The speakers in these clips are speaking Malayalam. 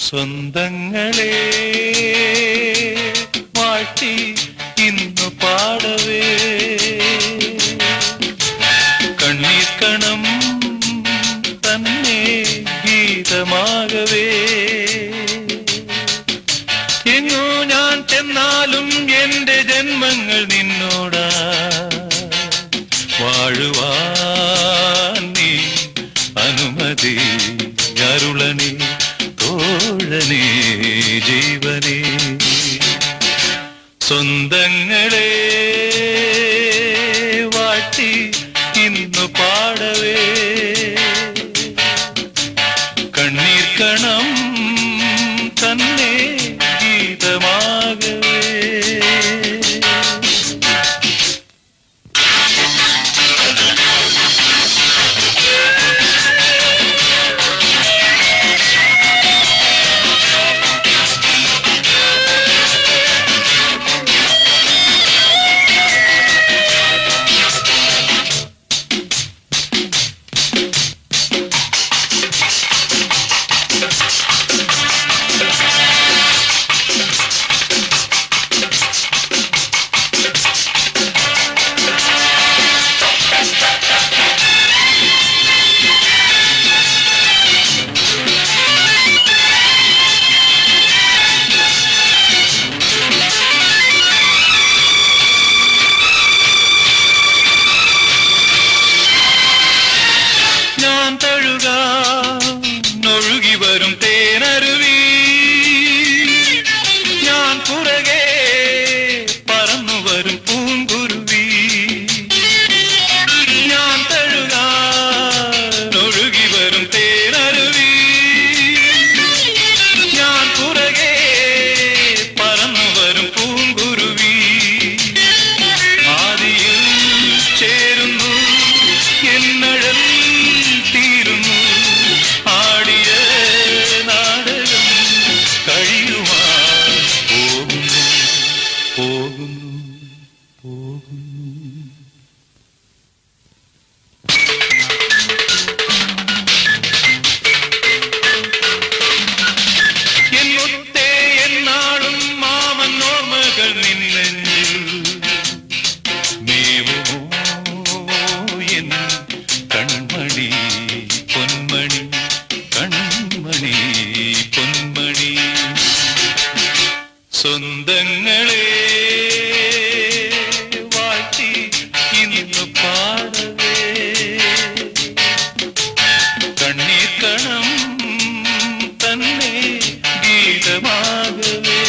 സ്വന്തങ്ങളെ വാഴ്ത്തി ഇന്നു പാടവേ കണ്ണീർക്കണം തന്നെ ഗീതമാകവേ എങ്ങോ ഞാൻ ചെന്നാലും എന്റെ ജന്മങ്ങൾ നിന്നോടാ വാഴുവാൻ നീ അനുമതി അരുളനേ തോഴനേ ജീവനേ സ്വന്തങ്ങളെ വാട്ടി ഇന്നു പാടവേ കണ്ണീർ കണം തന്നെ ഗീതമാകവേ ഞാൻ തഴുക ഒഴുകി വരും തേനരുവി ഞാൻ പുറകെ പറന്നു വരും പൂങ്കുരുവി ഞാൻ തഴുക ഒഴുകി വരും തേനരുവി ഞാൻ പുറകെ പറന്നു വരും പൂങ്കുരുവി ആദിയിൽ ചേരുന്നു എന്നഴൽ തീരുന്നു ആടിയ നാടകം കഴിയുവാൻ പോകുന്നു പോകുന്നു പോകുന്നു എൻ മുത്തേ എന്നാളും മാമൻ ഓർമ്മകൾ നിന്നെഞ്ചിൽ മേവുമോ എൻ കൺമണി പൊന്മണി കൺമണി പൊന്മണി സ്വന്തങ്ങളെ വാഴ്ത്തി ഇന്ന് പാടവേ കണ്ണീർ കണം തന്നെ ഗീതമാകവേ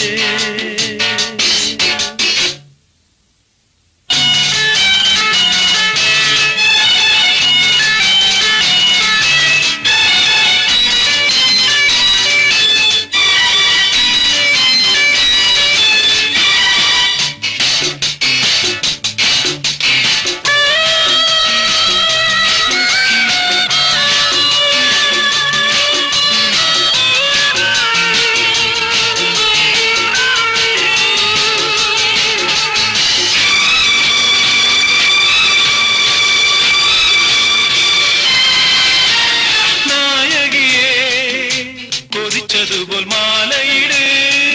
നായകിയെ കൊതിച്ചതുപോൽ മാലയിട്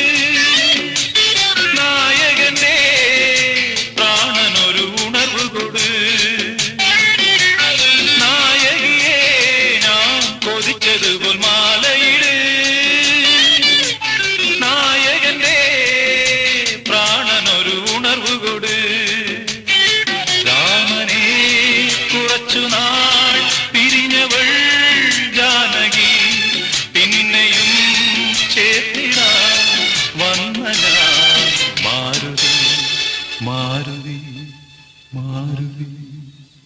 നായകന്റെ പ്രാണനൊരു ഉണർവ് കൊട് നായകിയെ ഞാൻ കൊതിച്ചതുപോൽ മാലയിട് നായകന്റെ പ്രാണനൊരു ഉണർവ് കൊട് രാമനെ കുറച്ചു നാൾ പിരിഞ്ഞവൾ ജാനകി പിന്നെയും ചേർത്തിടാ വന്നന മാരുതി മാരുതി മാരുതി